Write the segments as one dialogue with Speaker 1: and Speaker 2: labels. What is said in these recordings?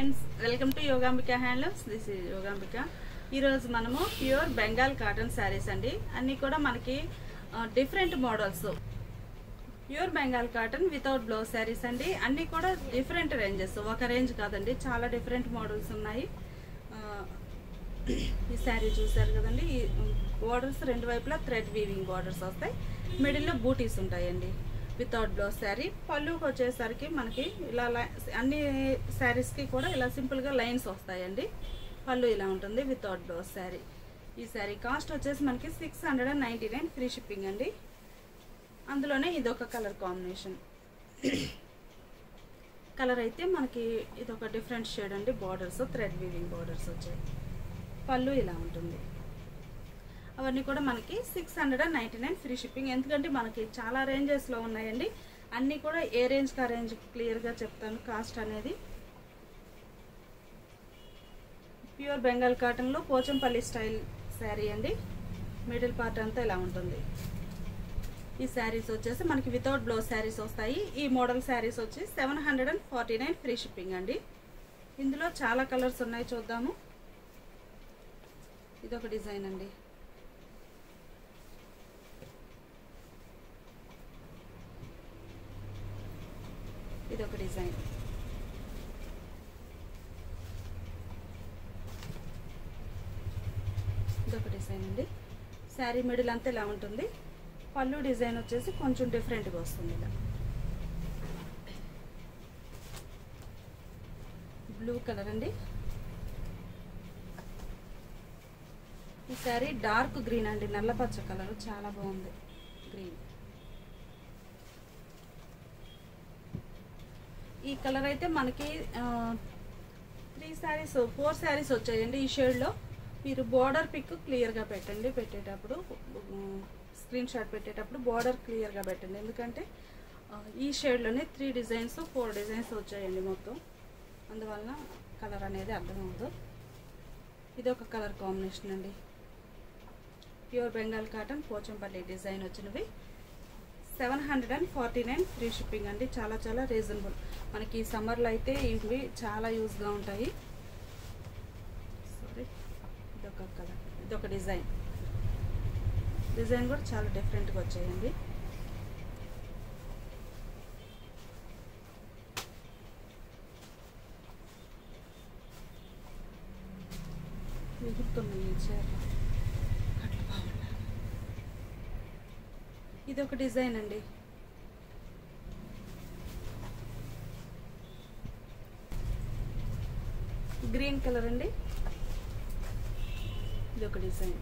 Speaker 1: friends welcome to Yogambika handlooms this is Yogambika ఈరోజు మనము pure Bengal cotton saris అండి అన్నీ కూడా మనకి different models pure Bengal cotton without blouse saris అండి అన్నీ కూడా డిఫరెంట్ రేంజెస్ ఒక రేంజ్ కాదండి చాలా డిఫరెంట్ మోడల్స్ ఉన్నాయి ఆ, ఈ శారీ చూసారు కదండి ఈ బోర్డర్స్ రెండు వైపులా థ్రెడ్ వీవింగ్ బోర్డర్స్ వస్తాయి మిడిల్లో బూటీస్ ఉంటాయండి వితౌట్ బ్లౌజ్ శారీ పళ్ళుకి వచ్చేసరికి మనకి ఇలా లై- అన్ని శారీస్కి కూడా ఇలా సింపుల్గా లైన్స్ వస్తాయండి పళ్ళు ఇలా ఉంటుంది వితౌట్ బ్లౌజ్ శారీ ఈ శారీ కాస్ట్ వచ్చేసి మనకి six hundred and ninety nine free shipping అండి అందులోనే ఇదొక కలర్ కాంబినేషన్ కలర్ అయితే మనకి ఇదొక డిఫరెంట్ షేడ్ అండి బార్డర్స్ థ్రెడ్ వీవింగ్ బార్డర్స్ వచ్చాయి పళ్ళు ఇలా ఉంటుంది అవన్నీ కూడా మనకి six hundred and ninety nine free shipping ఎందుకంటే మనకి చాలా రేంజెస్లో ఉన్నాయండి అన్నీ కూడా ఏ రేంజ్కి ఆ రేంజ్ క్లియర్గా చెప్తాను కాస్ట్ అనేది ప్యూర్ బెంగాల్ కాటన్లో పోచంపల్లి స్టైల్ శారీ అండి మిడిల్ పార్ట్ అంతా ఇలా ఉంటుంది ఈ శారీస్ వచ్చేసి మనకి వితౌట్ బ్లౌజ్ శారీస్ వస్తాయి ఈ మోడల్ శారీస్ వచ్చి seven hundred and forty nine free shipping అండి ఇందులో చాలా కలర్స్ ఉన్నాయి చూద్దాము ఇదొక డిజైన్ అండి ఇదొక డిజైన్ ఇదొక డిజైన్ అండి శారీ మిడిల్ అంతా ఇలా ఉంటుంది పళ్ళు డిజైన్ వచ్చేసి కొంచెం డిఫరెంట్గా వస్తుంది ఇలా బ్లూ కలర్ అండి ఈ శారీ డార్క్ గ్రీన్ అండి నల్లపచ్చ కలర్ చాలా బాగుంది గ్రీన్ ఈ కలర్ అయితే మనకి త్రీ శారీస్ ఫోర్ శారీస్ వచ్చాయండి ఈ షేడ్లో మీరు బార్డర్ పిక్ క్లియర్గా పెట్టండి పెట్టేటప్పుడు స్క్రీన్ షాట్ పెట్టేటప్పుడు బార్డర్ క్లియర్గా పెట్టండి ఎందుకంటే ఆ, ఈ షేడ్లోనే త్రీ డిజైన్స్ ఫోర్ డిజైన్స్ వచ్చాయండి మొత్తం అందువలన కలర్ అనేది అర్థమవుతుంది ఇది ఒక కలర్ కాంబినేషన్ అండి pure Bengal cotton Pochampally design వచ్చినవి seven hundred and forty nine free shipping అండి చాలా చాలా రీజనబుల్ మనకి ఈ సమ్మర్లో అయితే ఇవి చాలా యూస్గా ఉంటాయి సారీ ఇదొక కలర్ ఇదొక డిజైన్ డిజైన్ కూడా చాలా డిఫరెంట్గా వచ్చాయండి ఎగురుతున్నాయి ఈ చీర కట్లు బాగున్నాయి ఇది ఒక డిజైన్ అండి గ్రీన్ కలర్ అండి ఇది ఒక డిజైన్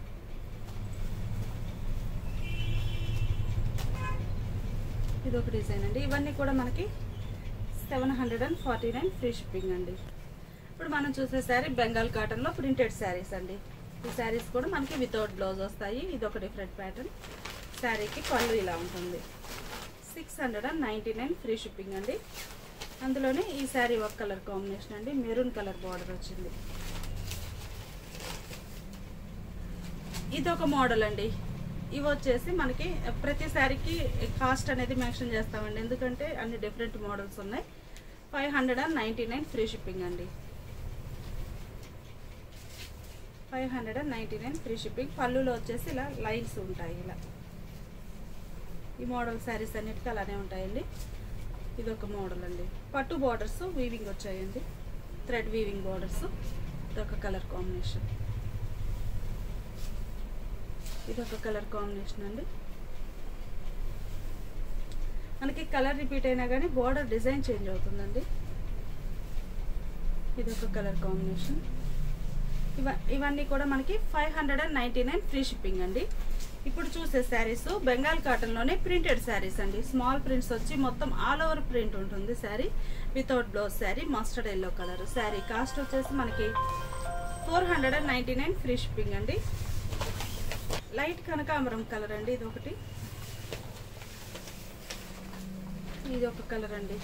Speaker 1: ఇది ఒక డిజైన్ అండి ఇవన్నీ కూడా మనకి seven hundred and forty nine free shipping అండి ఇప్పుడు మనం చూసే శారీ బెంగాల్ కాటన్లో ప్రింటెడ్ శారీస్ అండి ఈ శారీస్ కూడా మనకి వితౌట్ బ్లౌజ్ వస్తాయి ఇది ఒక డిఫరెంట్ ప్యాటర్న్ శారీకి పళ్ళు ఇలా ఉంటుంది six hundred and ninety nine free shipping అండి అందులోనే ఈ శారీ ఒక కలర్ కాంబినేషన్ అండి మెరూన్ కలర్ బార్డర్ వచ్చింది ఇది ఒక మోడల్ అండి ఇవి వచ్చేసి మనకి ప్రతి శారీకి కాస్ట్ అనేది మెన్షన్ చేస్తామండి ఎందుకంటే అన్ని డిఫరెంట్ మోడల్స్ ఉన్నాయి five hundred and ninety nine free shipping అండి five hundred and ninety nine free shipping పళ్ళులో వచ్చేసి ఇలా లైన్స్ ఉంటాయి ఇలా ఈ మోడల్ శారీస్ అన్నిటికీ అలానే ఉంటాయండి ఇది ఒక మోడల్ అండి పట్టు బార్డర్స్ వీవింగ్ వచ్చాయండి థ్రెడ్ వీవింగ్ బార్డర్స్ ఇదొక కలర్ కాంబినేషన్ ఇదొక కలర్ కాంబినేషన్ అండి మనకి కలర్ రిపీట్ అయినా కానీ బార్డర్ డిజైన్ చేంజ్ అవుతుందండి ఇదొక కలర్ కాంబినేషన్ ఇవ ఇవన్నీ కూడా మనకి five hundred and ninety nine free shipping అండి ఇప్పుడు చూసే శారీస్ బెంగాల్ కాటన్లోనే ప్రింటెడ్ శారీస్ అండి స్మాల్ ప్రింట్స్ వచ్చి మొత్తం ఆల్ ఓవర్ ప్రింట్ ఉంటుంది sari without blouse sari mustard yellow colour sari cost వచ్చేసి మనకి four hundred and ninety nine free shipping అండి లైట్ కనకాంబరం కలర్ అండి ఇది ఒకటి ఇది ఒక కలర్ అండి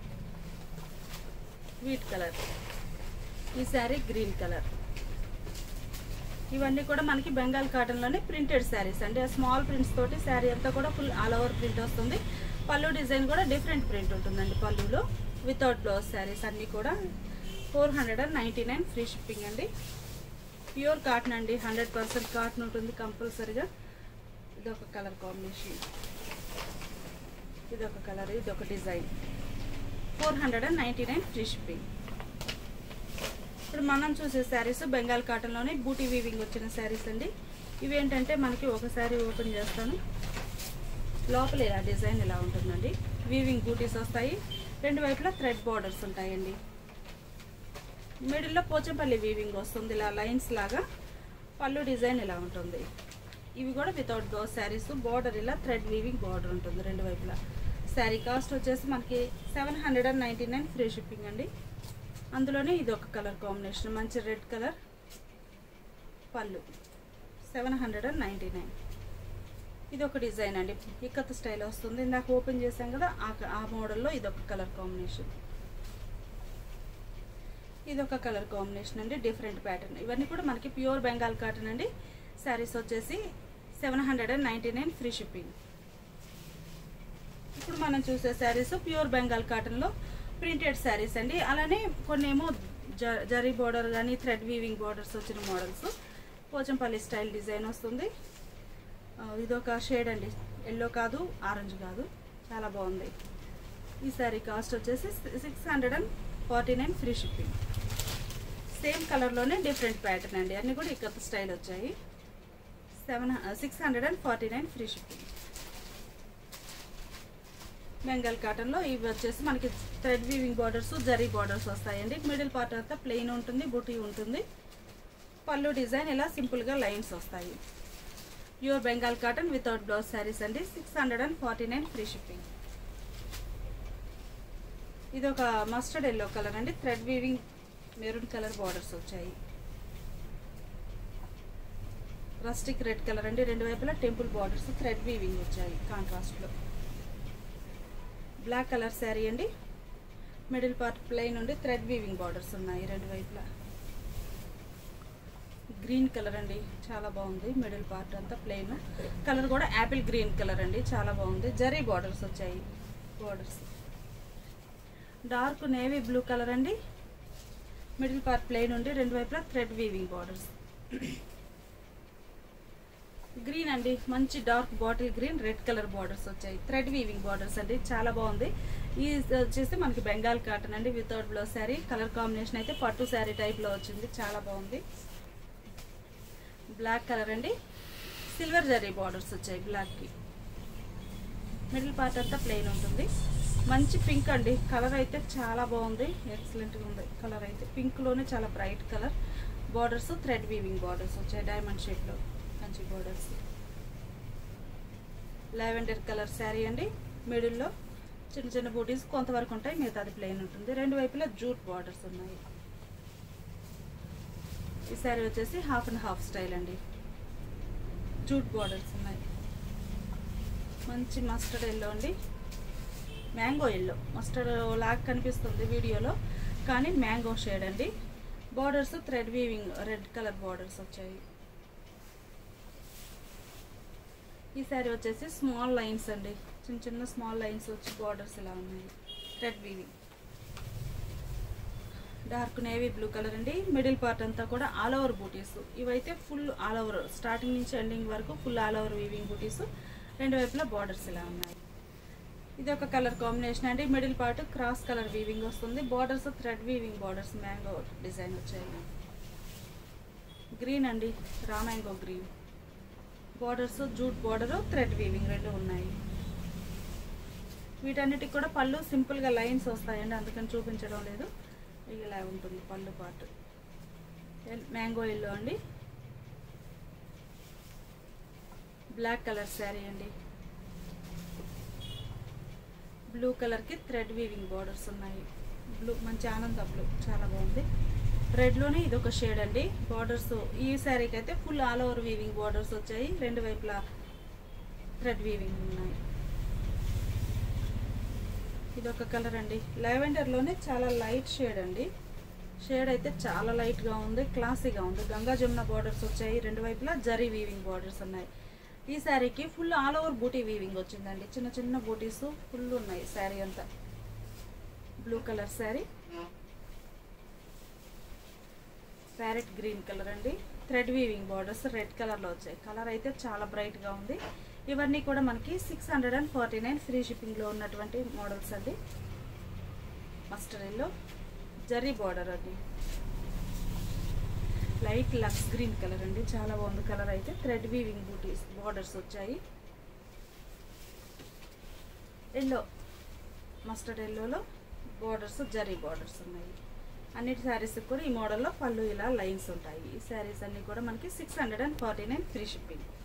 Speaker 1: వీట్ కలర్ ఈ శారీ గ్రీన్ కలర్ ఇవన్నీ కూడా మనకి బెంగాల్ కాటన్లోనే ప్రింటెడ్ శారీస్ అండి ఆ స్మాల్ ప్రింట్స్ తోటి శారీ అంతా కూడా ఫుల్ ఆల్ ఓవర్ ప్రింట్ వస్తుంది పళ్ళు డిజైన్ కూడా డిఫరెంట్ ప్రింట్ ఉంటుందండి పళ్ళులో వితౌట్ బ్లౌజ్ శారీస్ అన్నీ కూడా four hundred and ninety nine free shipping అండి ప్యూర్ కాటన్ అండి హండ్రెడ్ పర్సెంట్ కాటన్ ఉంటుంది కంపల్సరీగా ఇది ఒక కలర్ కాంబినేషన్ ఇది ఒక కలర్ ఇది ఒక design four hundred and ninety nine free shipping ఇప్పుడు మనం చూసే శారీస్ బెంగాల్ కాటన్లోనే బూటీ వీవింగ్ వచ్చిన శారీస్ అండి ఇవి ఏంటంటే మనకి ఒక శారీ ఓపెన్ చేస్తాను లోపల ఇలా డిజైన్ ఇలా ఉంటుందండి వీవింగ్ బూటీస్ వస్తాయి రెండు వైపులా థ్రెడ్ బార్డర్స్ ఉంటాయండి మిడిల్లో పోచంపల్లి వీవింగ్ వస్తుంది ఇలా లైన్స్ లాగా పళ్ళు డిజైన్ ఇలా ఉంటుంది ఇవి కూడా వితౌట్ బ్లౌజ్ శారీస్ బార్డర్ ఇలా థ్రెడ్ వీవింగ్ బార్డర్ ఉంటుంది రెండు వైపులా శారీ కాస్ట్ వచ్చేసి మనకి seven hundred and ninety nine free shipping అండి అందులోనే ఇది ఒక కలర్ కాంబినేషన్ మంచి రెడ్ కలర్ పళ్ళు seven hundred and ninety nine ఇది ఒక డిజైన్ అండి ఇక్కత్ స్టైల్ వస్తుంది ఇందాక ఓపెన్ చేసాం కదా ఆ ఆ మోడల్లో ఇది ఒక కలర్ కాంబినేషన్ ఇది ఒక కలర్ కాంబినేషన్ అండి డిఫరెంట్ ప్యాటర్న్ ఇవన్నీ కూడా మనకి ప్యూర్ బెంగాల్ కాటన్ అండి శారీస్ వచ్చేసి seven hundred and ninety nine free shipping ఇప్పుడు మనం చూసే శారీస్ ప్యూర్ బెంగాల్ కాటన్లో ప్రింటెడ్ శారీస్ అండి అలానే కొన్ని ఏమో జ జరీ బోర్డర్ కానీ థ్రెడ్ వీవింగ్ బోర్డర్స్ వచ్చిన మోడల్స్ పోచంపల్లి స్టైల్ డిజైన్ వస్తుంది ఆ, ఇదొక షేడ్ అండి ఎల్లో కాదు ఆరెంజ్ కాదు చాలా బాగుంది ఈ శారీ కాస్ట్ వచ్చేసి six hundred and forty nine free shipping same కలర్లోనే డిఫరెంట్ ప్యాటర్న్ అండి అన్నీ కూడా ఇక్కత స్టైల్ వచ్చాయి seven six hundred and forty nine free shipping Bengal కాటన్లో ఇవి వచ్చేసి మనకి థ్రెడ్ వీవింగ్ బార్డర్స్ జరీ బార్డర్స్ వస్తాయండి మిడిల్ పార్ట్ అంతా ప్లెయిన్ ఉంటుంది బుటీ ఉంటుంది పళ్ళు డిజైన్ ఇలా సింపుల్గా లైన్స్ వస్తాయి pure Bengal cotton without blouse saris అండి six hundred and forty nine free shipping ఇది ఒక మస్టర్డ్ ఎల్లో కలర్ అండి thread weaving maroon colour borders వచ్చాయి రస్టిక్ రెడ్ కలర్ అండి రెండు వైపులా టెంపుల్ బార్డర్స్ థ్రెడ్ వీవింగ్ వచ్చాయి కాంట్రాస్ట్లో బ్లాక్ కలర్ శారీ అండి మిడిల్ పార్ట్ ప్లెయిన్ ఉండి థ్రెడ్ వీవింగ్ బార్డర్స్ ఉన్నాయి రెండు వైపులా గ్రీన్ కలర్ అండి చాలా బాగుంది మిడిల్ పార్ట్ అంతా ప్లెయిన్ కలర్ కూడా యాపిల్ గ్రీన్ కలర్ అండి చాలా బాగుంది జరీ బార్డర్స్ వచ్చాయి borders dark navy blue colour అండి మిడిల్ పార్ట్ ప్లెయిన్ ఉండి రెండు వైపులా థ్రెడ్ వీవింగ్ బార్డర్స్ గ్రీన్ అండి మంచి dark bottle green red colour borders వచ్చాయి థ్రెడ్ వీవింగ్ బార్డర్స్ అండి చాలా బాగుంది ఈ వచ్చేసి మనకి బెంగాల్ కాటన్ అండి without blouse sari colour combination అయితే పట్టు శారీ టైప్లో వచ్చింది చాలా బాగుంది బ్లాక్ కలర్ అండి సిల్వర్ జరీ బార్డర్స్ వచ్చాయి బ్లాక్కి మిడిల్ పార్ట్ అంతా ప్లెయిన్ ఉంటుంది మంచి పింక్ అండి కలర్ అయితే చాలా బాగుంది ఎక్సలెంట్గా ఉంది కలర్ అయితే పింక్లోనే చాలా bright colour borders thread weaving borders వచ్చాయి డైమండ్ షేప్లో మంచి బార్డర్స్ లావెండర్ కలర్ శారీ అండి మిడిల్లో చిన్న చిన్న బూటీస్ కొంతవరకు ఉంటాయి మిగతాది ప్లెయిన్ ఉంటుంది రెండు వైపులా జూట్ బార్డర్స్ ఉన్నాయి ఈ శారీ వచ్చేసి హాఫ్ అండ్ హాఫ్ స్టైల్ అండి జూట్ బార్డర్స్ ఉన్నాయి మంచి మస్టర్డ్ ఎల్లో అండి మ్యాంగో ఎల్లో మస్టర్డ్ లాగా కనిపిస్తుంది వీడియోలో కానీ మ్యాంగో షేడ్ అండి borders thread weaving red colour borders వచ్చాయి ఈ శారీ వచ్చేసి స్మాల్ లైన్స్ అండి చిన్న చిన్న స్మాల్ లైన్స్ వచ్చి బార్డర్స్ ఇలా ఉన్నాయి thread weaving dark navy blue colour అండి మిడిల్ పార్ట్ అంతా కూడా ఆల్ ఓవర్ బూటీస్ ఇవైతే ఫుల్ ఆల్ ఓవర్ స్టార్టింగ్ నుంచి ఎండింగ్ వరకు ఫుల్ ఆల్ ఓవర్ వీవింగ్ బూటీస్ రెండు వైపులా బార్డర్స్ ఇలా ఉన్నాయి ఇది ఒక కలర్ కాంబినేషన్ అండి middle part cross colour weaving వస్తుంది borders thread weaving borders mango design వచ్చాయి గ్రీన్ అండి raw mango green borders jute border thread weaving రెండు ఉన్నాయి వీటన్నిటికి కూడా పళ్ళు సింపుల్గా లైన్స్ వస్తాయండి అందుకని చూపించడం లేదు ఇలా ఉంటుంది పళ్ళు పాటు మ్యాంగో ఎల్లో అండి బ్లాక్ కలర్ శారీ అండి బ్లూ కలర్కి థ్రెడ్ వీవింగ్ బార్డర్స్ ఉన్నాయి బ్లూ మంచి ఆనంద బ్లూ చాలా బాగుంది రెడ్లోనే ఇది ఒక షేడ్ అండి బార్డర్స్ ఈ శారీకి అయితే full all over weaving borders వచ్చాయి రెండు వైపులా థ్రెడ్ వీవింగ్ ఉన్నాయి ఇది ఒక కలర్ అండి లెవెండర్లోనే చాలా లైట్ షేడ్ అండి షేడ్ అయితే చాలా లైట్గా ఉంది క్లాసీగా ఉంది గంగా జమున బార్డర్స్ వచ్చాయి రెండు వైపులా జరీ వీవింగ్ బార్డర్స్ ఉన్నాయి ఈ శారీకి ఫుల్ ఆల్ ఓవర్ బూటీ వీవింగ్ వచ్చిందండి చిన్న చిన్న బూటీస్ ఫుల్ ఉన్నాయి శారీ అంతా blue colour sari parrot green colour అండి థ్రెడ్ వీవింగ్ బార్డర్స్ రెడ్ కలర్లో వచ్చాయి కలర్ అయితే చాలా బ్రైట్గా ఉంది ఇవన్నీ కూడా మనకి six hundred and forty nine free షిప్పింగ్లో ఉన్నటువంటి మోడల్స్ అండి మస్టర్డ్ ఎల్లో జరీ బార్డర్ అండి లైట్ లక్స్ గ్రీన్ కలర్ అండి చాలా బాగుంది కలర్ అయితే థ్రెడ్ వీవింగ్ బూటీస్ బార్డర్స్ వచ్చాయి ఎల్లో మస్టర్డ్ ఎల్లోలో బార్డర్స్ జరీ బార్డర్స్ ఉన్నాయి అన్నిటి శారీస్ కూడా ఈ మోడల్లో పళ్ళు ఇలా లైన్స్ ఉంటాయి ఈ శారీస్ అన్నీ కూడా మనకి six hundred and forty nine free shipping